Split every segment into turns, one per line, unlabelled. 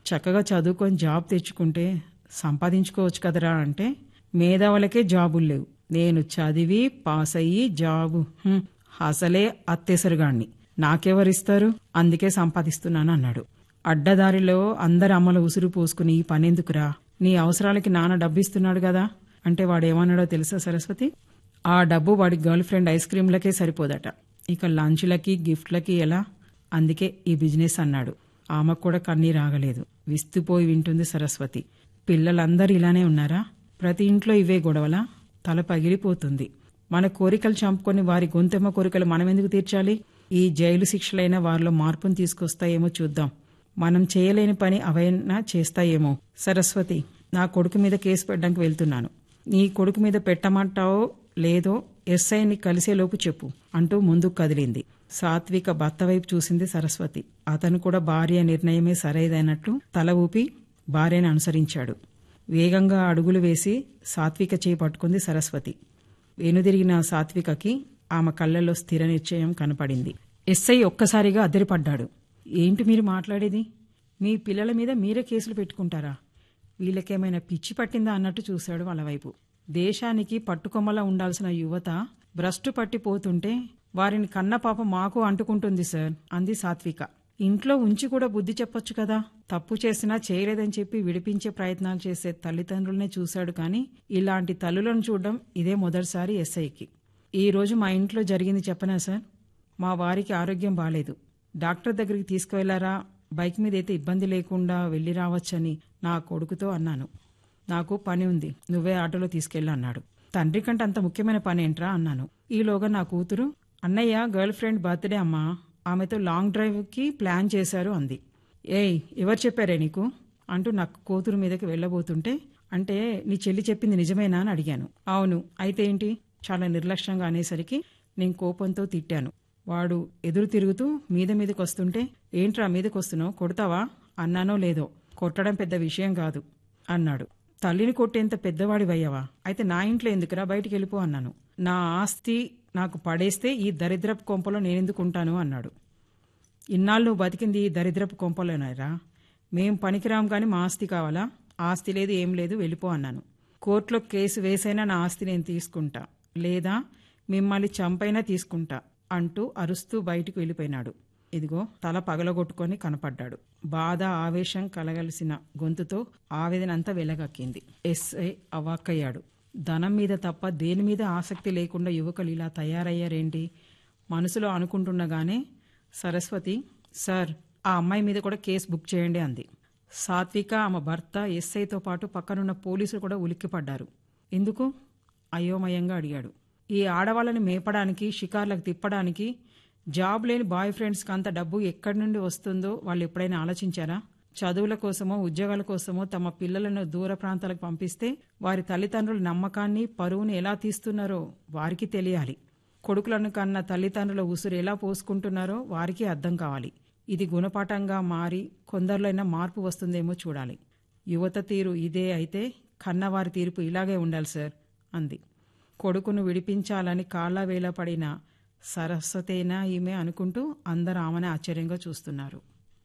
చక్కగా చదువుకొని జాబ్ తెచ్చుకుంటే సంపాదించుకోవచ్చు కదరా అంటే మేధావులకే జాబులు లేవు నేను చదివి పాస్ అయ్యి జాబు హ్మ్, అసలే అత్తేసరుగాణ్ణి నాకెవరిస్తారు అందుకే సంపాదిస్తున్నాను అన్నాడు అడ్డదారిలో అందరి అమ్మల ఉసురు పోసుకుని ఈ పనెందుకురా నీ అవసరాలకి నాన్న డబ్బిస్తున్నాడు కదా అంటే వాడేమన్నాడో తెలుసా సరస్వతి ఆ డబ్బు వాడి గర్ల్ ఫ్రెండ్ ఐస్ క్రీంలకే సరిపోదట ఇక లంచ్లకి గిఫ్ట్లకి ఎలా అందుకే ఈ బిజినెస్ అన్నాడు ఆమెకు కూడా కన్నీరు ఆగలేదు విస్తుపోయి వింటుంది సరస్వతి పిల్లలందరూ ఇలానే ఉన్నారా ప్రతి ఇంట్లో ఇవే గొడవలా తల పగిలిపోతుంది మన కోరికలు చంపుకొని వారి గొంతెమ్మ కోరికలు మనం ఎందుకు తీర్చాలి ఈ జైలు శిక్షలైన వారిలో మార్పును తీసుకొస్తాయేమో చూద్దాం మనం చేయలేని పని అవైనా చేస్తాయేమో సరస్వతి నా కొడుకు మీద కేసు పెట్టడానికి వెళ్తున్నాను నీ కొడుకు మీద పెట్టమంటావో లేదో ఎస్ఐని కలిసేలోపు చెప్పు అంటూ ముందుకు కదిలింది సాత్విక భర్త వైపు చూసింది సరస్వతి అతను కూడా భార్య నిర్ణయమే సరైదన్నట్లు తల ఊపి భార్యను అనుసరించాడు వేగంగా అడుగులు వేసి సాత్విక చేయి పట్టుకుంది సరస్వతి వెనుదిరిగిన సాత్వికకి ఆమె కళ్ళల్లో స్థిర నిశ్చయం కనపడింది ఎస్ఐ ఒక్కసారిగా అద్దరిపడ్డాడు ఏంటి మీరు మాట్లాడేది మీ పిల్లల మీద మీరే కేసులు పెట్టుకుంటారా వీళ్ళకేమైనా పిచ్చి పట్టిందా అన్నట్టు చూశాడు వాళ్ళ వైపు దేశానికి పట్టుకొమ్మలా ఉండాల్సిన యువత భ్రష్టు పట్టిపోతుంటే వారిని కన్న పాప మాకు అంటుకుంటుంది సార్ అంది సాత్విక ఇంట్లో ఉంచి కూడా బుద్ధి చెప్పొచ్చు కదా తప్పు చేసినా చేయలేదని చెప్పి విడిపించే ప్రయత్నాలు చేసే తల్లిదండ్రులనే చూశాడు కానీ ఇలాంటి తల్లులను చూడడం ఇదే మొదటిసారి ఎస్ఐకి ఈ రోజు మా ఇంట్లో జరిగింది చెప్పనా సార్ మా వారికి ఆరోగ్యం బాలేదు డాక్టర్ దగ్గరికి తీసుకువెళ్లారా బైక్ మీద అయితే ఇబ్బంది లేకుండా వెళ్ళి రావచ్చని నా కొడుకుతో అన్నాను నాకు పని ఉంది నువ్వే ఆటోలో తీసుకెళ్ళి అన్నాడు తండ్రి కంటే అంత ముఖ్యమైన పని ఏంట్రా అన్నాను ఈలోగా నా కూతురు అన్నయ్య గర్ల్ ఫ్రెండ్ బర్త్డే అమ్మా ఆమెతో లాంగ్ డ్రైవ్కి ప్లాన్ చేశారు అంది ఏయ్ ఎవరు చెప్పారే నీకు అంటూ నా కూతురు మీదకి వెళ్ళబోతుంటే అంటే నీ చెల్లి చెప్పింది నిజమేనా అని అడిగాను అవును అయితే ఏంటి చాలా నిర్లక్ష్యంగా అనేసరికి నేను కోపంతో తిట్టాను వాడు ఎదురు తిరుగుతూ మీద మీదకి వస్తుంటే ఏంట్రా మీదకి వస్తున్నావు కొడతావా అన్నానో లేదో కొట్టడం పెద్ద విషయం కాదు అన్నాడు తల్లిని కొట్టేంత పెద్దవాడివయ్యావా అయితే నా ఇంట్లో ఎందుకురా బయటికి వెళ్ళిపో అన్నాను నా ఆస్తి నాకు పడేస్తే ఈ దరిద్రపు కొంపలో నేనెందుకు ఉంటాను అన్నాడు ఇన్నాళ్ళు నువ్వు బతికింది ఈ దరిద్రపు కొంపలోనారా మేం పనికిరాం కానీ మా ఆస్తి కావాలా ఆస్తి లేదు ఏం లేదు వెళ్ళిపో అన్నాను కోర్టులో కేసు వేసైనా నా ఆస్తి నేను తీసుకుంటా లేదా మిమ్మల్ని చంపైనా తీసుకుంటా అంటూ అరుస్తూ బయటికి వెళ్ళిపోయినాడు ఇదిగో తల పగలగొట్టుకొని కనపడ్డాడు బాధ ఆవేశం కలగలిసిన గొంతుతో ఆవేదన అంతా వెలగక్కింది ఎస్ఐ అవాక్కయ్యాడు ధనం మీద తప్ప దేని మీద ఆసక్తి లేకుండా యువకులు ఇలా తయారయ్యారేంటి మనసులో అనుకుంటుండగానే సరస్వతి సార్ ఆ అమ్మాయి మీద కూడా కేసు బుక్ చేయండి అంది సాత్విక ఆమె భర్త ఎస్ఐతో పాటు పక్కనున్న పోలీసులు కూడా ఉలిక్కిపడ్డారు ఎందుకు అయోమయంగా అడిగాడు ఈ ఆడవాళ్ళని మేపడానికి షికార్లకు తిప్పడానికి జాబ్ లేని బాయ్ ఫ్రెండ్స్కి అంత డబ్బు ఎక్కడి నుండి వస్తుందో వాళ్ళు ఎప్పుడైనా ఆలోచించారా చదువుల కోసమో ఉద్యోగాల కోసమో తమ పిల్లలను దూర ప్రాంతాలకు పంపిస్తే వారి తల్లిదండ్రుల నమ్మకాన్ని పరువుని ఎలా తీస్తున్నారో వారికి తెలియాలి కొడుకులను కన్న తల్లిదండ్రుల ఉసురు ఎలా పోసుకుంటున్నారో వారికి అర్థం కావాలి ఇది గుణపాఠంగా మారి కొందరిలోైనా మార్పు వస్తుందేమో చూడాలి యువత తీరు ఇదే అయితే కన్నవారి తీర్పు ఇలాగే ఉండాలి సార్ అంది కొడుకును విడిపించాలని కాళ్ళ వేల పడిన సరస్వతేనా ఈమె అనుకుంటూ అందరూ ఆమెను ఆశ్చర్యంగా చూస్తున్నారు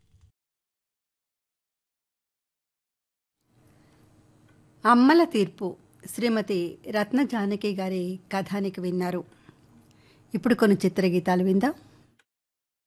అమ్మల తీర్పు శ్రీమతి రత్న జానకి గారి కథానికి విన్నారు ఇప్పుడు కొన్ని చిత్రగీతాలు విందాం